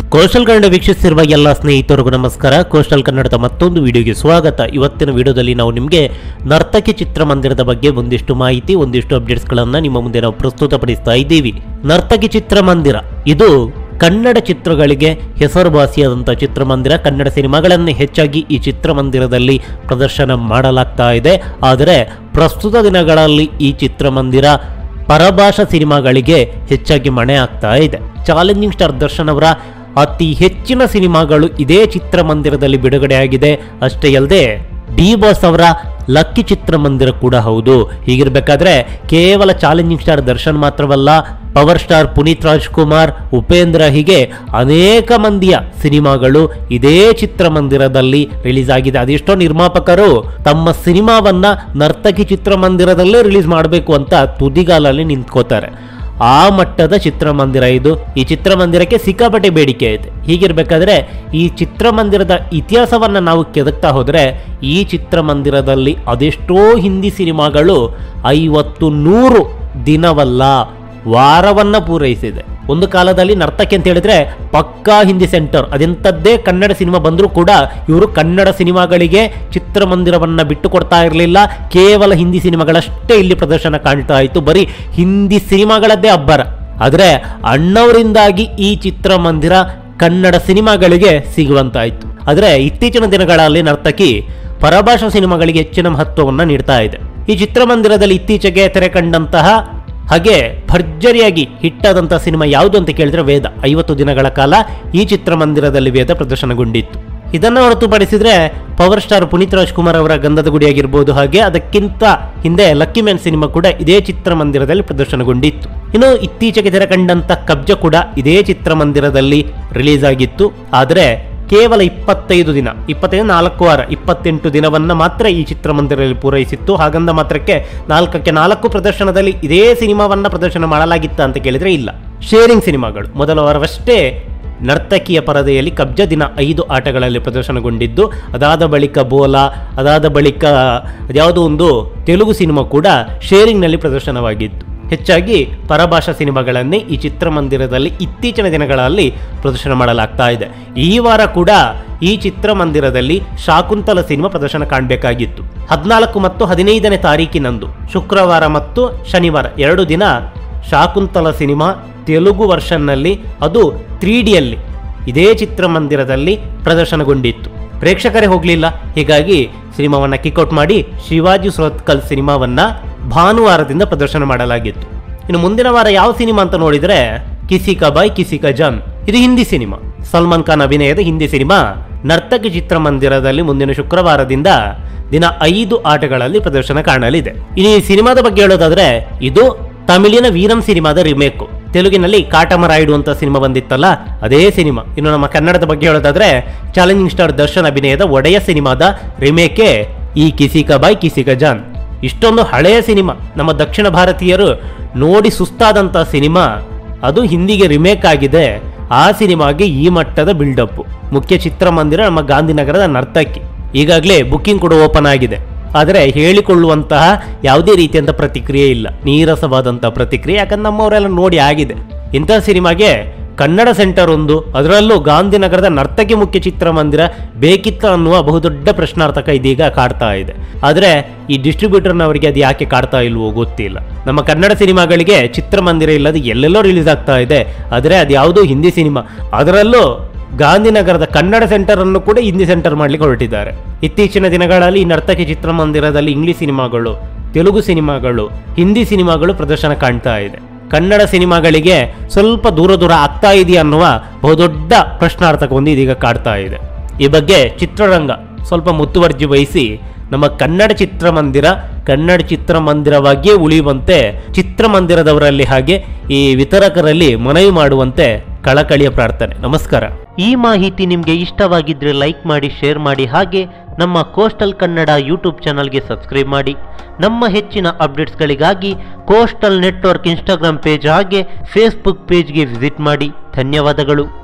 coastal Kannada ವೀಕ್ಷಿಸ್ತಿರುವ ಎಲ್ಲ ಸ್ನೇಹಿತರಿಗೂ ನಮಸ್ಕಾರ ಕೋಸ್ಟಲ್ ಕನ್ನಡದ ಮತ್ತೊಂದು ವಿಡಿಯೋಗೆ ಸ್ವಾಗತ ಇವತ್ತಿನ ವಿಡಿಯೋದಲ್ಲಿ ನಾವು ನಿಮಗೆ ನರ್ತಕಿ ಚಿತ್ರಮಂದಿರದ ಬಗ್ಗೆ ಒಂದಿಷ್ಟು ಮಾಹಿತಿ ಒಂದಿಷ್ಟು ಅಪ್ಡೇಟ್ಸ್ಗಳನ್ನು ನಿಮ್ಮ ಮುಂದೆ ನಾವು ಪ್ರಸ್ತುತಪಡಿಸ್ತಾ ಇದ್ದೀವಿ ನರ್ತಕಿ ಚಿತ್ರಮಂದಿರ ಇದು ಕನ್ನಡ ಚಿತ್ರಗಳಿಗೆ ಹೆಸರುವಾಸಿಯಾದಂಥ ಚಿತ್ರಮಂದಿರ ಕನ್ನಡ ಸಿನಿಮಾಗಳನ್ನು ಹೆಚ್ಚಾಗಿ ಈ ಚಿತ್ರಮಂದಿರದಲ್ಲಿ ಪ್ರದರ್ಶನ ಮಾಡಲಾಗ್ತಾ ಇದೆ ಆದರೆ ಪ್ರಸ್ತುತ ದಿನಗಳಲ್ಲಿ ಈ ಚಿತ್ರಮಂದಿರ ಪರಭಾಷಾ ಸಿನಿಮಾಗಳಿಗೆ ಹೆಚ್ಚಾಗಿ ಮಣೆ ಆಗ್ತಾ ಇದೆ ಚಾಲೆಂಜಿಂಗ್ ಸ್ಟಾರ್ ದರ್ಶನ್ ಅವರ ಅತಿ ಹೆಚ್ಚಿನ ಸಿನಿಮಾಗಳು ಇದೇ ಚಿತ್ರಮಂದಿರದಲ್ಲಿ ಬಿಡುಗಡೆಯಾಗಿದೆ ಅಷ್ಟೇ ಅಲ್ಲದೆ ಡಿ ಬಾಸ್ ಅವರ ಲಕ್ಕಿ ಚಿತ್ರಮಂದಿರ ಕೂಡ ಹೌದು ಹೀಗಿರ್ಬೇಕಾದ್ರೆ ಕೇವಲ ಚಾಲೆಂಜಿಂಗ್ ಸ್ಟಾರ್ ದರ್ಶನ್ ಮಾತ್ರವಲ್ಲ ಪವರ್ ಸ್ಟಾರ್ ಪುನೀತ್ ರಾಜ್ಕುಮಾರ್ ಉಪೇಂದ್ರ ಹೀಗೆ ಅನೇಕ ಮಂದಿಯ ಸಿನಿಮಾಗಳು ಇದೇ ಚಿತ್ರಮಂದಿರದಲ್ಲಿ ರಿಲೀಸ್ ಆಗಿದೆ ಅದೆಷ್ಟೋ ನಿರ್ಮಾಪಕರು ತಮ್ಮ ಸಿನಿಮಾವನ್ನ ನರ್ತಕಿ ಚಿತ್ರಮಂದಿರದಲ್ಲೇ ರಿಲೀಸ್ ಮಾಡಬೇಕು ಅಂತ ತುದಿಗಾಲಲ್ಲಿ ನಿಂತ್ಕೋತಾರೆ ಆ ಮಟ್ಟದ ಚಿತ್ರಮಂದಿರ ಇದು ಈ ಚಿತ್ರಮಂದಿರಕ್ಕೆ ಸಿಕ್ಕಾಪಟ್ಟೆ ಬೇಡಿಕೆ ಇದೆ ಹೀಗಿರ್ಬೇಕಾದ್ರೆ ಈ ಚಿತ್ರಮಂದಿರದ ಇತಿಹಾಸವನ್ನು ನಾವು ಕೆದಕ್ತಾ ಹೋದರೆ ಈ ಚಿತ್ರಮಂದಿರದಲ್ಲಿ ಅದೆಷ್ಟೋ ಹಿಂದಿ ಸಿನಿಮಾಗಳು ಐವತ್ತು ನೂರು ದಿನವಲ್ಲ ವಾರವನ್ನ ಪೂರೈಸಿದೆ ಒಂದು ಕಾಲದಲ್ಲಿ ನರ್ತಕಿ ಅಂತ ಹೇಳಿದ್ರೆ ಪಕ್ಕಾ ಹಿಂದಿ ಸೆಂಟರ್ ಅದೆಂಥದ್ದೇ ಕನ್ನಡ ಸಿನಿಮಾ ಬಂದರೂ ಕೂಡ ಇವರು ಕನ್ನಡ ಸಿನಿಮಾಗಳಿಗೆ ಚಿತ್ರಮಂದಿರವನ್ನ ಬಿಟ್ಟು ಕೊಡ್ತಾ ಇರಲಿಲ್ಲ ಕೇವಲ ಹಿಂದಿ ಸಿನಿಮಾಗಳಷ್ಟೇ ಇಲ್ಲಿ ಪ್ರದರ್ಶನ ಕಾಣ್ತಾ ಇತ್ತು ಬರೀ ಹಿಂದಿ ಸಿನಿಮಾಗಳದ್ದೇ ಅಬ್ಬರ ಆದರೆ ಅಣ್ಣವರಿಂದಾಗಿ ಈ ಚಿತ್ರಮಂದಿರ ಕನ್ನಡ ಸಿನಿಮಾಗಳಿಗೆ ಸಿಗುವಂತಾಯಿತು ಆದರೆ ಇತ್ತೀಚಿನ ದಿನಗಳಲ್ಲಿ ನರ್ತಕಿ ಪರಭಾಷಾ ಸಿನಿಮಾಗಳಿಗೆ ಹೆಚ್ಚಿನ ಮಹತ್ವವನ್ನು ನೀಡ್ತಾ ಇದೆ ಈ ಚಿತ್ರಮಂದಿರದಲ್ಲಿ ಇತ್ತೀಚೆಗೆ ತೆರೆ ಕಂಡಂತಹ ಹಾಗೆ ಭರ್ಜರಿಯಾಗಿ ಹಿಟ್ಟಾದಂಥ ಸಿನಿಮಾ ಯಾವುದು ಅಂತ ಕೇಳಿದ್ರೆ ವೇದ ಐವತ್ತು ದಿನಗಳ ಕಾಲ ಈ ಚಿತ್ರಮಂದಿರದಲ್ಲಿ ವೇದ ಪ್ರದರ್ಶನಗೊಂಡಿತ್ತು ಇದನ್ನು ಹೊರತುಪಡಿಸಿದ್ರೆ ಪವರ್ ಸ್ಟಾರ್ ಪುನೀತ್ ರಾಜ್ಕುಮಾರ್ ಅವರ ಗಂಧದ ಗುಡಿ ಆಗಿರ್ಬೋದು ಹಾಗೆ ಅದಕ್ಕಿಂತ ಹಿಂದೆ ಲಕ್ಕಿ ಮ್ಯಾನ್ ಸಿನಿಮಾ ಕೂಡ ಇದೇ ಚಿತ್ರಮಂದಿರದಲ್ಲಿ ಪ್ರದರ್ಶನಗೊಂಡಿತ್ತು ಇನ್ನು ಇತ್ತೀಚೆಗೆ ತೆರೆ ಕಂಡಂತ ಕಬ್ಜ ಕೂಡ ಇದೇ ಚಿತ್ರಮಂದಿರದಲ್ಲಿ ರಿಲೀಸ್ ಆಗಿತ್ತು ಆದರೆ ಕೇವಲ ಇಪ್ಪತ್ತೈದು ದಿನ ಇಪ್ಪತ್ತೈದು ನಾಲ್ಕು ವಾರ ಇಪ್ಪತ್ತೆಂಟು ದಿನವನ್ನ ಮಾತ್ರ ಈ ಚಿತ್ರಮಂದಿರದಲ್ಲಿ ಪೂರೈಸಿತ್ತು ಹಾಗಂದ ಮಾತ್ರಕ್ಕೆ ನಾಲ್ಕಕ್ಕೆ ನಾಲ್ಕು ಪ್ರದರ್ಶನದಲ್ಲಿ ಇದೇ ಸಿನಿಮಾವನ್ನ ಪ್ರದರ್ಶನ ಮಾಡಲಾಗಿತ್ತ ಅಂತ ಕೇಳಿದ್ರೆ ಇಲ್ಲ ಶೇರಿಂಗ್ ಸಿನಿಮಾಗಳು ಮೊದಲ ವಾರವಷ್ಟೇ ನರ್ತಕಿಯ ಪರದೆಯಲ್ಲಿ ಕಬ್ಜ ದಿನ ಐದು ಆಟಗಳಲ್ಲಿ ಪ್ರದರ್ಶನಗೊಂಡಿದ್ದು ಅದಾದ ಬಳಿಕ ಬೋಲಾ ಅದಾದ ಬಳಿಕ ಯಾವುದೋ ಒಂದು ತೆಲುಗು ಸಿನಿಮಾ ಕೂಡ ಶೇರಿಂಗ್ನಲ್ಲಿ ಪ್ರದರ್ಶನವಾಗಿತ್ತು ಹೆಚ್ಚಾಗಿ ಪರಭಾಷಾ ಸಿನಿಮಾಗಳನ್ನೇ ಈ ಚಿತ್ರಮಂದಿರದಲ್ಲಿ ಇತ್ತೀಚಿನ ದಿನಗಳಲ್ಲಿ ಪ್ರದರ್ಶನ ಮಾಡಲಾಗ್ತಾ ಇದೆ ಈ ವಾರ ಕೂಡ ಈ ಚಿತ್ರಮಂದಿರದಲ್ಲಿ ಶಾಕುಂತಲ ಸಿನಿಮಾ ಪ್ರದರ್ಶನ ಕಾಣಬೇಕಾಗಿತ್ತು ಹದಿನಾಲ್ಕು ಮತ್ತು ಹದಿನೈದನೇ ತಾರೀಕಿನಂದು ಶುಕ್ರವಾರ ಮತ್ತು ಶನಿವಾರ ಎರಡು ದಿನ ಶಾಕುಂತಲ ಸಿನಿಮಾ ತೆಲುಗು ವರ್ಷನ್ನಲ್ಲಿ ಅದು ತ್ರೀ ಡಿಯಲ್ಲಿ ಇದೇ ಚಿತ್ರಮಂದಿರದಲ್ಲಿ ಪ್ರದರ್ಶನಗೊಂಡಿತ್ತು ಪ್ರೇಕ್ಷಕರೇ ಹೋಗಲಿಲ್ಲ ಹೀಗಾಗಿ ಸಿನಿಮಾವನ್ನ ಕಿಕ್ಔಟ್ ಮಾಡಿ ಶಿವಾಜಿ ಸುರತ್ಕಲ್ ಸಿನಿಮಾವನ್ನ ಭಾನುವಾರದಿಂದ ಪ್ರದರ್ಶನ ಮಾಡಲಾಗಿತ್ತು ಇನ್ನು ಮುಂದಿನ ವಾರ ಯಾವ ಸಿನಿಮಾ ಅಂತ ನೋಡಿದ್ರೆ ಕಿಸಿ ಕಾ ಬಾಯ್ ಕಿಸಿ ಕಾ ಜಾನ್ ಇದು ಹಿಂದಿ ಸಿನಿಮಾ ಸಲ್ಮಾನ್ ಖಾನ್ ಅಭಿನಯದ ಹಿಂದಿ ಸಿನಿಮಾ ನರ್ತಕಿ ಚಿತ್ರಮಂದಿರದಲ್ಲಿ ಮುಂದಿನ ಶುಕ್ರವಾರದಿಂದ ದಿನ ಐದು ಆಟಗಳಲ್ಲಿ ಪ್ರದರ್ಶನ ಕಾಣಲಿದೆ ಇನ್ನು ಈ ಸಿನಿಮಾದ ಬಗ್ಗೆ ಹೇಳೋದಾದ್ರೆ ಇದು ತಮಿಳಿನ ವೀರಂ ಸಿನಿಮಾದ ರಿಮೇಕ್ ತೆಲುಗಿನಲ್ಲಿ ಕಾಟಮರಾಯುಡು ಅಂತ ಸಿನಿಮಾ ಬಂದಿತ್ತಲ್ಲ ಅದೇ ಸಿನಿಮಾ ಇನ್ನು ನಮ್ಮ ಕನ್ನಡದ ಬಗ್ಗೆ ಹೇಳೋದಾದ್ರೆ ಚಾಲೆಂಜಿಂಗ್ ಸ್ಟಾರ್ ದರ್ಶನ್ ಅಭಿನಯದ ಒಡೆಯ ಸಿನಿಮಾದ ರಿಮೇಕೆ ಈ ಕಿಸಿ ಕಾ ಬಾಯ್ ಕಿಸಿ ಕಾ ಜಾನ್ ಇಷ್ಟೊಂದು ಹಳೆಯ ಸಿನಿಮಾ ನಮ್ಮ ದಕ್ಷಿಣ ಭಾರತೀಯರು ನೋಡಿ ಸುಸ್ತಾದಂಥ ಸಿನಿಮಾ ಅದು ಹಿಂದಿಗೆ ರಿಮೇಕ್ ಆಗಿದೆ ಆ ಸಿನಿಮಾಗೆ ಈ ಮಟ್ಟದ ಬಿಲ್ಡಪ್ ಮುಖ್ಯ ಚಿತ್ರಮಂದಿರ ನಮ್ಮ ಗಾಂಧಿನಗರದ ನರ್ತಕಿ ಈಗಾಗಲೇ ಬುಕ್ಕಿಂಗ್ ಕೂಡ ಓಪನ್ ಆಗಿದೆ ಆದರೆ ಹೇಳಿಕೊಳ್ಳುವಂತಹ ಯಾವುದೇ ರೀತಿಯಂಥ ಪ್ರತಿಕ್ರಿಯೆ ಇಲ್ಲ ನೀರಸವಾದಂಥ ಪ್ರತಿಕ್ರಿಯೆ ಯಾಕಂದ್ರೆ ನಮ್ಮವರೆಲ್ಲ ನೋಡಿ ಆಗಿದೆ ಇಂಥ ಸಿನಿಮಾಗೆ ಕನ್ನಡ ಸೆಂಟರ್ ಒಂದು ಅದರಲ್ಲೂ ಗಾಂಧಿನಗರದ ನರ್ತಕಿ ಮುಖ್ಯ ಚಿತ್ರಮಂದಿರ ಬೇಕಿತ್ತ ಅನ್ನುವ ಬಹುದೊಡ್ಡ ಪ್ರಶ್ನಾರ್ಥಕ ಇದೀಗ ಕಾಡ್ತಾ ಇದೆ ಆದರೆ ಈ ಡಿಸ್ಟ್ರಿಬ್ಯೂಟರ್ನವರಿಗೆ ಅದು ಯಾಕೆ ಕಾಡ್ತಾ ಇಲ್ವೋ ಗೊತ್ತಿಲ್ಲ ನಮ್ಮ ಕನ್ನಡ ಸಿನಿಮಾಗಳಿಗೆ ಚಿತ್ರಮಂದಿರ ಇಲ್ಲದೆ ಎಲ್ಲೆಲ್ಲೋ ರಿಲೀಸ್ ಆಗ್ತಾ ಇದೆ ಆದರೆ ಅದು ಯಾವುದೋ ಹಿಂದಿ ಸಿನಿಮಾ ಅದರಲ್ಲೂ ಗಾಂಧಿನಗರದ ಕನ್ನಡ ಸೆಂಟರ್ ಅನ್ನು ಕೂಡ ಹಿಂದಿ ಸೆಂಟರ್ ಮಾಡ್ಲಿಕ್ಕೆ ಹೊರಟಿದ್ದಾರೆ ಇತ್ತೀಚಿನ ದಿನಗಳಲ್ಲಿ ಈ ನರ್ತಕಿ ಚಿತ್ರಮಂದಿರದಲ್ಲಿ ಇಂಗ್ಲಿಷ್ ಸಿನಿಮಾಗಳು ತೆಲುಗು ಸಿನಿಮಾಗಳು ಹಿಂದಿ ಸಿನಿಮಾಗಳು ಪ್ರದರ್ಶನ ಕಾಣ್ತಾ ಇದೆ ಕನ್ನಡ ಸಿನಿಮಾಗಳಿಗೆ ಸ್ವಲ್ಪ ದೂರ ದೂರ ಆಗ್ತಾ ಇದೆಯಾ ಅನ್ನುವ ಬಹುದೊಡ್ಡ ಪ್ರಶ್ನಾರ್ಥಕ ಒಂದು ಇದೀಗ ಕಾಡ್ತಾ ಇದೆ ಈ ಬಗ್ಗೆ ಚಿತ್ರರಂಗ ಸ್ವಲ್ಪ ಮುತುವರ್ಜಿ ವಹಿಸಿ ನಮ್ಮ ಕನ್ನಡ ಚಿತ್ರಮಂದಿರ ಕನ್ನಡ ಚಿತ್ರಮಂದಿರವಾಗಿಯೇ ಉಳಿಯುವಂತೆ ಚಿತ್ರಮಂದಿರದವರಲ್ಲಿ ಹಾಗೆ ಈ ವಿತರಕರಲ್ಲಿ ಮನವಿ ಮಾಡುವಂತೆ ಕಳಕಳಿಯ ಪ್ರಾರ್ಥನೆ ನಮಸ್ಕಾರ ಈ ಮಾಹಿತಿ ನಿಮಗೆ ಇಷ್ಟವಾಗಿದ್ರೆ ಲೈಕ್ ಮಾಡಿ ಶೇರ್ ಮಾಡಿ ಹಾಗೆ ನಮ್ಮ ಕೋಸ್ಟಲ್ ಕನ್ನಡ ಯೂಟ್ಯೂಬ್ ಚಾನಲ್ಗೆ ಸಬ್ಸ್ಕ್ರೈಬ್ ಮಾಡಿ ನಮ್ಮ ಹೆಚ್ಚಿನ ಅಪ್ಡೇಟ್ಸ್ಗಳಿಗಾಗಿ ಕೋಸ್ಟಲ್ ನೆಟ್ವರ್ಕ್ ಇನ್ಸ್ಟಾಗ್ರಾಮ್ ಪೇಜ್ ಹಾಗೆ ಫೇಸ್ಬುಕ್ ಪೇಜ್ಗೆ ವಿಸಿಟ್ ಮಾಡಿ ಧನ್ಯವಾದಗಳು